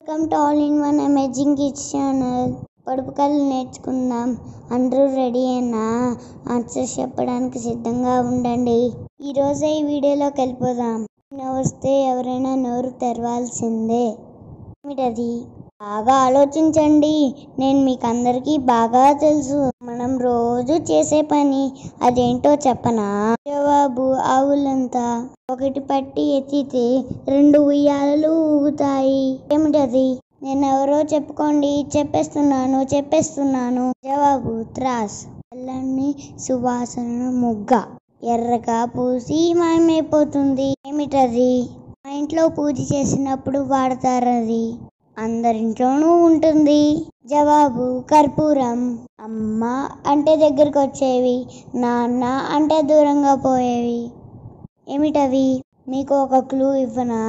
welcome to all in one amazing kids channel పొడుపు కళ్ళు నేర్చుకుందాం అందరూ రెడీ అయినా ఆన్సర్స్ చెప్పడానికి సిద్ధంగా ఉండండి ఈరోజు ఈ వీడియోలోకి వెళ్ళిపోదాం వస్తే ఎవరైనా నోరు తెరవాల్సిందే ఏమిటది బాగా ఆలోచించండి నేను మీకు అందరికీ బాగా తెలుసు మనం రోజు చేసే పని అదేంటో చెప్పనా జవాబు ఆవులంతా ఒకటి పట్టి ఎత్తితే రెండు ఉయ్యాలలు ఊగుతాయి ఏమిటది నేను ఎవరో చెప్పుకోండి చెప్పేస్తున్నాను చెప్పేస్తున్నాను జవాబు త్రాస్ తెల్లని సువాసన ముగ్గ ఎర్రగా పూసి మాయమైపోతుంది ఏమిటది మా ఇంట్లో పూజ చేసినప్పుడు వాడతారది అందరింట్లోనూ ఉంటుంది జవాబు కర్పూరం అమ్మ అంటే దగ్గరకు వచ్చేవి నాన్న అంటే దూరంగా పోయేవి ఏమిటవి మీకు ఒక క్లూ ఇవ్వనా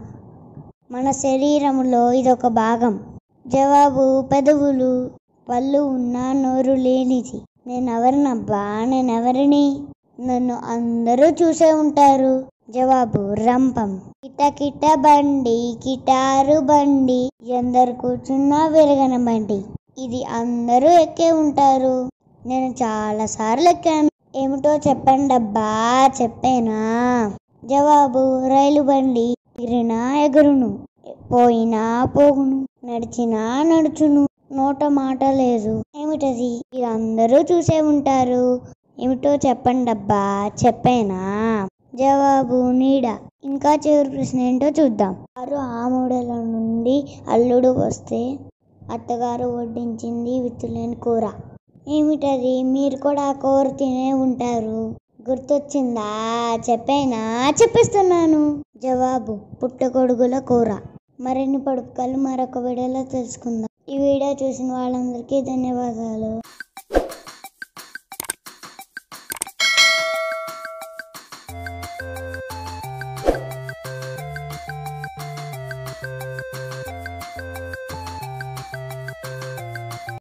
మన శరీరంలో ఇదొక భాగం జవాబు పెదవులు పళ్ళు ఉన్న నోరు లేనిది నేను ఎవరినబ్బా నేను ఎవరిని నన్ను అందరూ చూసే ఉంటారు జవాబు రంపం కిట కిట బండి కిటారు బండి ఎందరు కూర్చున్నా విరగన బండి ఇది అందరూ ఎక్కే ఉంటారు నేను చాలా సార్లు ఎక్కాను ఏమిటో చెప్పండి అబ్బా చెప్పేనా జవాబు రైలు బండి ఎగిరినా ఎగురును పోయినా పోగును నడిచినా నడుచును నోట మాట లేదు ఏమిటది ఇది అందరూ చూసే ఉంటారు ఏమిటో చెప్పండి అబ్బా చెప్పేనా జవాబు నీడ ఇంకా చివరి ప్రశ్న ఏంటో చూద్దాం వారు ఆ మూడల నుండి అల్లుడు వస్తే అత్తగారు వడ్డించింది విత్తులేని కూర ఏమిటది మీరు కూడా ఆ కూర తినే ఉంటారు గుర్తొచ్చిందా చెప్పేనా చెప్పేస్తున్నాను జవాబు పుట్టగొడుగుల కూర మరిన్ని పడుపుకలు మరొక వీడియోలో తెలుసుకుందాం ఈ వీడియో చూసిన వాళ్ళందరికీ ధన్యవాదాలు